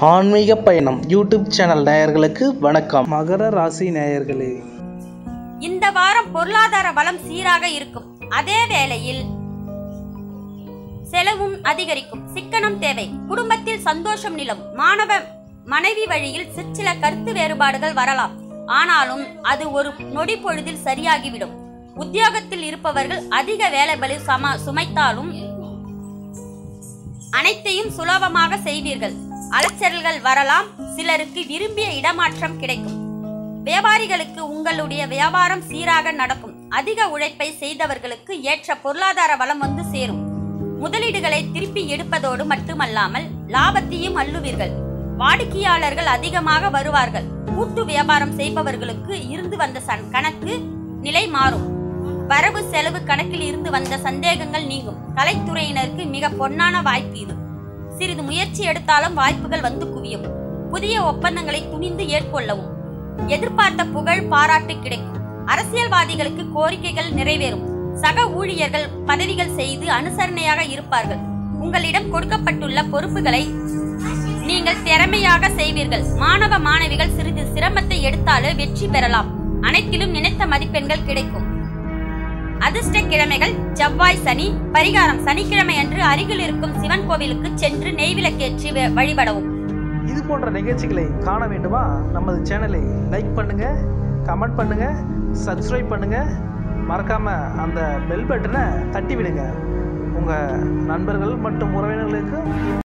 ஆன்மீக பயணம் YouTube channel நேயர்களுக்கு வணக்கம் மகர ராசி நேயர்களே இந்த வாரம் பொருளாதார வளம் சீராக இருக்கும் அதே வேளையில் செலவும் அதிகரிக்கும் சிக்கனம் தேவை குடும்பத்தில் சந்தோஷம் நிலவும் மாணவ மனைவி வழியில் சிற்சில கருத்து வேறுபாடுகள் வரலாம் ஆனாலும் அது ஒரு நொடி பொழுதில் சரியாகிவிடும் உத்தியோகத்தில் இருப்பவர்கள் அதிக வேலைபளு சம சுமைத்தாலும் அனைத்தையும் சுலபமாக செய்வீர்கள் அலைச்சல்கள் வரலாம் சிலருக்கு விரும்பிய இடமாற்றம் கிடைக்கும் வியாபாரிகளுக்கு உங்களுடைய வியாபாரம் சீராக நடக்கும் அதிக உழைப்பை செய்தவர்களுக்கு ஏற்ற பொருளாதார வளம் வந்து சேரும் முதலீடுகளை திருப்பி எடுப்பதோடு மட்டுமல்லாமல் லாபத்தையும் அள்ளுவீர்கள் வாடிக்கையாளர்கள் அதிகமாக வருவார்கள் கூட்டு வியாபாரம் செய்பவர்களுக்கு இருந்து வந்த சன் கணக்கு நிலை மாறும் வரவு செலவு கணக்கில் இருந்து வந்த சந்தேகங்கள் நீங்கும் கலைத்துறையினருக்கு மிக பொன்னான வாய்ப்பு இது சிறிது முயற்சி எடுத்தாலும் வாய்ப்புகள் வந்து குவியும் புதிய ஒப்பந்தங்களை துணிந்து ஏற்கொள்ளவும் எதிர்பார்த்த புகழ் பாராட்டு கிடைக்கும் அரசியல்வாதிகளுக்கு கோரிக்கைகள் நிறைவேறும் சக ஊழியர்கள் பதவிகள் செய்து அனுசரணையாக இருப்பார்கள் உங்களிடம் கொடுக்கப்பட்டுள்ள பொறுப்புகளை நீங்கள் திறமையாக செய்வீர்கள் மாணவ மாணவிகள் சிறிது சிரமத்தை எடுத்தாலே வெற்றி பெறலாம் அனைத்திலும் நினைத்த மதிப்பெண்கள் கிடைக்கும் அதிர்ஷ்ட கிழமைகள் செவ்வாய் சனி பரிகாரம் சனிக்கிழமை அன்று அருகில் இருக்கும் சிவன் கோவிலுக்கு சென்று நெய்விளக்கேற்றி வ- வழிபடவும் இது போன்ற நிகழ்ச்சிகளை காண வேண்டுமா நமது சேனலை லைக் பண்ணுங்க கமெண்ட் பண்ணுங்க சப்ஸ்கிரைப் பண்ணுங்க மறக்காம அந்த பெல் பட்டனை தட்டி விடுங்க உங்க நண்பர்கள் மற்றும் உறவினர்களுக்கு